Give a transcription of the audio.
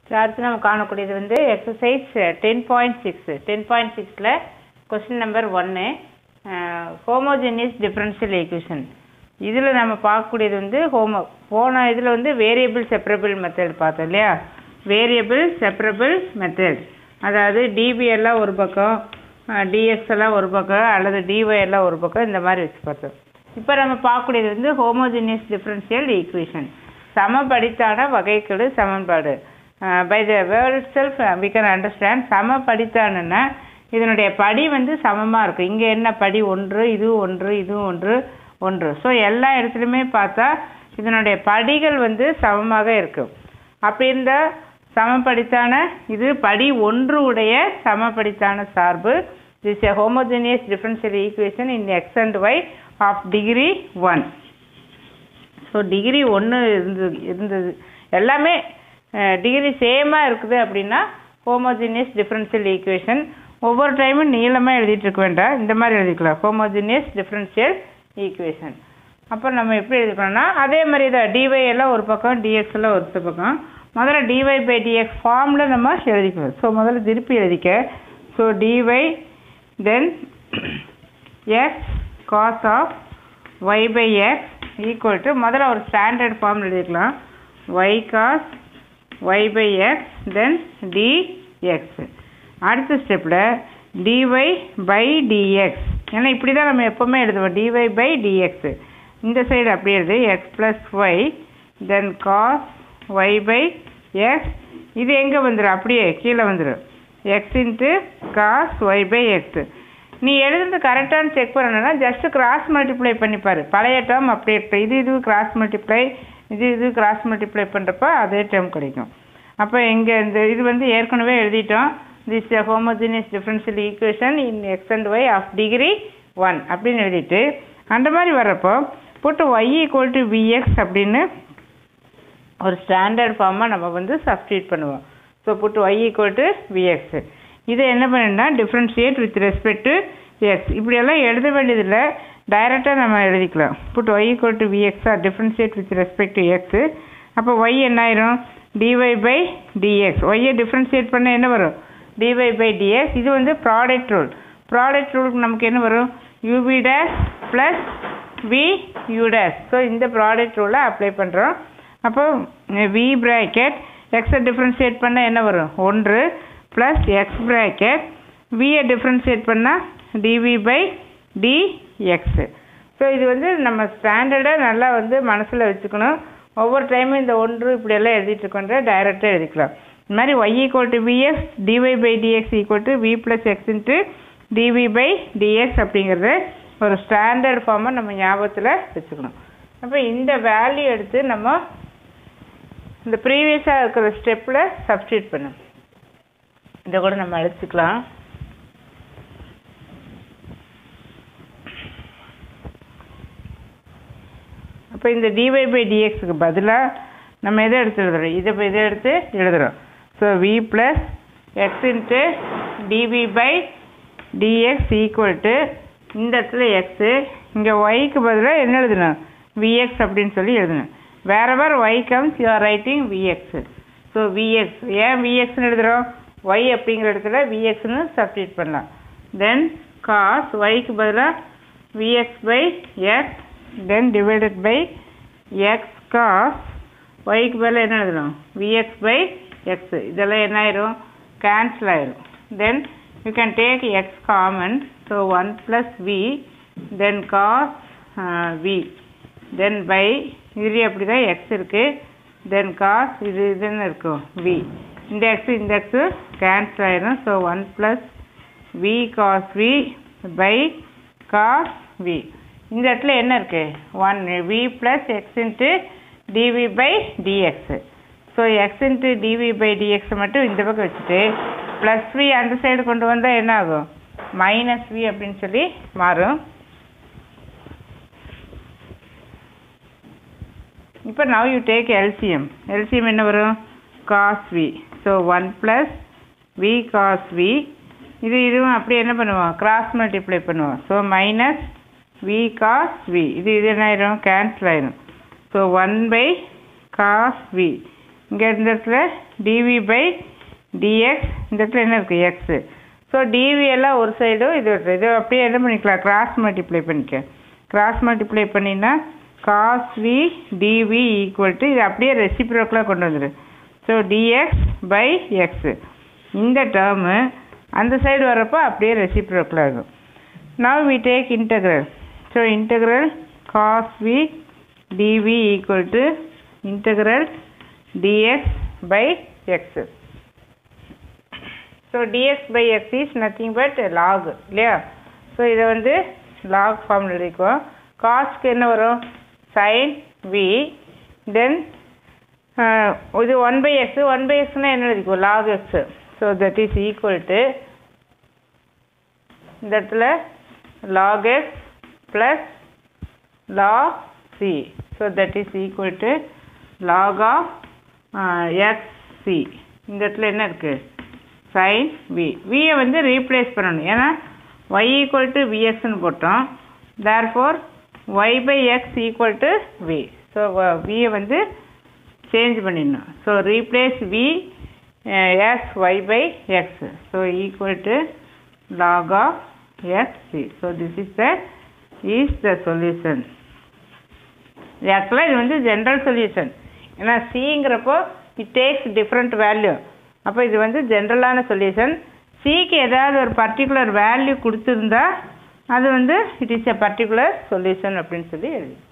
அடுத்து நம்ம காணக்கூடியது வந்து exercise ten point six ten point சிக்ஸில் கொஸ்டின் நம்பர் ஒன்று ஹோமோஜெனியஸ் டிஃபரன்ஷியல் ஈக்குவேஷன் இதில் நம்ம பார்க்கக்கூடியது வந்து ஹோமோ போன இதில் வந்து வேரியபிள் செப்பரபிள் மெத்தட் பார்த்தோம் இல்லையா வேரியபிள் செப்பரபிள் மெத்தட் அதாவது டிபி எல்லாம் ஒரு பக்கம் டிஎக்ஸ் எல்லாம் ஒரு பக்கம் அல்லது டிஒய் எல்லாம் ஒரு பக்கம் இந்த மாதிரி வச்சு பார்த்தோம் இப்போ நம்ம பார்க்கக்கூடியது வந்து ஹோமோஜினியஸ் டிஃபரன்ஷியல் ஈக்குவேஷன் சமபடித்தான வகைக்கெழு சமன்பாடு by the word self we can understand சமபடித்தானுன்னா இதனுடைய படி வந்து சமமாக இருக்கும் இங்கே என்ன படி ஒன்று இதுவும் ஒன்று இதுவும் ஒன்று ஒன்று ஸோ எல்லா இடத்துலையுமே பார்த்தா இதனுடைய படிகள் வந்து சமமாக இருக்கும் அப்படி இருந்தால் சமபடித்தான இது படி ஒன்று உடைய சமபடித்தான சார்பு this a homogeneous differential equation in x and y of degree one so degree ஒன்று இருந்தது இருந்தது எல்லாமே டிகிரி சேமாக இருக்குது அப்படின்னா ஹோமோஜினியஸ் டிஃபரன்ஷியல் ஈக்குவேஷன் ஒவ்வொரு டைமும் நீளமாக எழுதிட்டு இருக்க வேண்டாம் இந்த மாதிரி எழுதிக்கலாம் ஹோமோஜினியஸ் டிஃபரன்ஷியல் ஈக்குவேஷன் அப்போ நம்ம எப்படி எழுதிக்கலாம்னா அதே மாதிரி தான் டிஒய் எல்லாம் ஒரு பக்கம் டிஎக்ஸ் எல்லாம் ஒரு பக்கம் முதல்ல டிஒய் பை டிஎக்ஸ் ஃபார்மில் நம்ம எழுதிக்கணும் ஸோ முதல்ல திருப்பி எழுதிக்க so dy then x cos of y by x equal to முதல்ல ஒரு ஸ்டாண்டர்ட் ஃபார்ம் எழுதிக்கலாம் y cos y by x then dx அடுத்த ஸ்டெப்பில் டிஒய் பை டிஎக்ஸ் ஏன்னா இப்படி தான் நம்ம எப்போவுமே எழுதுவோம் டிஒய் பை டிஎக்ஸ் இந்த சைடு அப்படியே எழுது x plus y then cos y by x இது எங்கே வந்துடும் அப்படியே கீழே வந்துடும் x into cos y by x நீ எழுதுறது கரெக்டானு செக் பண்ணணும்னா ஜஸ்ட்டு கிராஸ் மல்டிப்ளை பண்ணிப்பார் பழைய டேர்ம் அப்படியே இருக்கு இது இது கிராஸ் மல்டிப்ளை இது இது கிராஸ் மல்டிப்ளை பண்ணுறப்ப அதே டேர்ம் கிடைக்கும் அப்போ இங்கே இந்த இது வந்து ஏற்கனவே எழுதிட்டோம் this a homogeneous differential equation in x and y of degree one அப்படின்னு எழுதிட்டு அந்த மாதிரி வர்றப்போ போட்டு ஒய் ஈக்குவல் டு விஎக்ஸ் அப்படின்னு ஒரு ஸ்டாண்டர்ட் ஃபார்மாக நம்ம வந்து சப்ஸ்டியூட் பண்ணுவோம் so put y equal to vx இதை என்ன பண்ணணும்னா differentiate with respect to x இப்படியெல்லாம் எழுத வேண்டியதில்லை டைரெக்டாக நம்ம எழுதிக்கலாம் put y equal to vx or differentiate with respect to x அப்போ ஒய் என்ன ஆயிரும் டிஒய் பை டிஎக்ஸ் ஒய்யை டிஃப்ரென்ஷியேட் பண்ண என்ன வரும் டிஒய் பை டிஎக்ஸ் இது வந்து ப்ராடக்ட் ரூல் ப்ராடக்ட் ரூலுக்கு நமக்கு என்ன வரும் uv dash plus v u dash so இந்த ப்ராடக்ட் ரூலை அப்ளை பண்ணுறோம் அப்போ வி ப்ராக்கெட் எக்ஸை டிஃப்ரென்ஷியேட் பண்ண என்ன வரும் ஒன்று ப்ளஸ் எக்ஸ் ப்ராக்கெட் வியை டிஃப்ரென்ஷியேட் பண்ணால் டிவி பை டிஎக்ஸு ஸோ இது வந்து நம்ம ஸ்டாண்டர்டாக நல்லா வந்து மனசில் வச்சுக்கணும் ஒவ்வொரு டைமும் இந்த ஒன்று இப்படியெல்லாம் எழுதிட்டு இருக்கோன்ற டைரெக்டாக எழுதிக்கலாம் இந்த மாதிரி y equal to vx dy by dx equal to v plus x into dv by dx அப்படிங்கிறது ஒரு ஸ்டாண்டர்ட் ஃபார்மை நம்ம ஞாபகத்தில் வச்சுக்கணும் அப்போ இந்த வேல்யூ எடுத்து நம்ம இந்த ப்ரீவியஸாக இருக்கிற ஸ்டெப்பில் சப்ஸ்டியூட் பண்ணும் இதை கூட நம்ம அழைச்சிக்கலாம் அப்போ இந்த டிஒய் பை டிஎக்ஸுக்கு பதிலாக நம்ம எதை எடுத்து எழுதுறோம் இதை இதை எடுத்து எழுதுகிறோம் so v plus x into dv by dx equal to இந்த இடத்துல எக்ஸு இங்கே ஒய்க்கு பதிலாக என்ன எழுதணும் விஎக்ஸ் அப்படின்னு சொல்லி எழுதணும் வேற வேறு y comes you are writing vx so vx ஏன் விஎக்ஸ்னு எழுதுகிறோம் ஒய் அப்படிங்கிற இடத்துல விஎக்ஸ்னு சப்ஸ்டியூட் பண்ணலாம் தென் காஸ் ஒய்க்கு பதிலாக vx by x then divided by x cos ஒய்க்கு பதிலாக என்ன எழுதணும் விஎக்ஸ் பை எக்ஸ் இதெல்லாம் என்ன ஆயிரும் கேன்சல் ஆயிரும் then you can take x common so one plus v then cos v then by இதுலேயே அப்படி தான் எக்ஸ் இருக்குது தென் காஸ் இது இதுன்னு இருக்கும் வி இந்த எக்ஸு இந்த எக்ஸு கேன்சல் ஆயிரும் so one plus v cos v by cos v இந்த இடத்துல என்ன இருக்குது one v plus x into dv by dx so x into dv by டிஎக்ஸை மட்டும் இந்த பக்கம் வச்சுட்டு ப்ளஸ் வி அந்த சைடு கொண்டு வந்தால் என்ன ஆகும் மைனஸ் வி அப்படின்னு சொல்லி மாறும் இப்போ now you take LCM LCM என்ன வரும் cos v so one plus v cos v இது இதுவும் அப்படியே என்ன பண்ணுவோம் கிராஸ் மல்டிப்ளை பண்ணுவோம் so minus v cos v இது இது என்ன ஆயிரும் கேன்சல் ஆயிரும் so one by cos v இங்கே இந்த இடத்துல டிவி பை டிஎக்ஸ் இந்த இடத்துல என்ன இருக்குது எக்ஸு ஸோ டிவி எல்லாம் ஒரு சைடும் இது ஒரு இது அப்படியே என்ன பண்ணிக்கலாம் கிராஸ் மல்டிப்ளை பண்ணிக்க கிராஸ் மல்டிப்ளை பண்ணினா cos v dv equal to இது அப்படியே ரெசிப்ரோக்கலாக கொண்டு வந்துடு ஸோ டிஎக்ஸ் பை எக்ஸு இந்த டேர்மு அந்த சைடு வரப்போ அப்படியே ரெசிப்ரோக்கலாக இருக்கும் now we take integral so integral cos v dv equal to integral dx by x so dx by x is nothing but log இல்லையா ஸோ இதை வந்து லாக் ஃபார்மில் எழுதிக்குவோம் காஸ்க்கு என்ன வரும் சைன் வி தென் இது one by x one by எக்ஸ்னால் என்ன எழுதிக்குவோம் log x so that is equal to இந்த இடத்துல log x plus log c. So that is equal to log of uh, x c. இந்த இடத்துல என்ன இருக்கு sin v. v யை வந்து ரீப்ளேஸ் பண்ணணும் ஏன்னா y equal to vxன்னு போட்டோம் therefore y by x equal to v. So v யை வந்து சேஞ்ச் பண்ணிடணும் so replace v as y by x. So equal to log of x c. So this is the is the solution. இது ஆக்சுவலாக இது வந்து general solution ஏன்னா சிங்கிறப்போ it takes different value அப்போ இது வந்து ஜென்ரலான சொல்யூஷன் சிக்கு ஏதாவது ஒரு பர்டிகுலர் வேல்யூ கொடுத்துருந்தா அது வந்து it is a particular solution அப்படின்னு சொல்லி எழுதி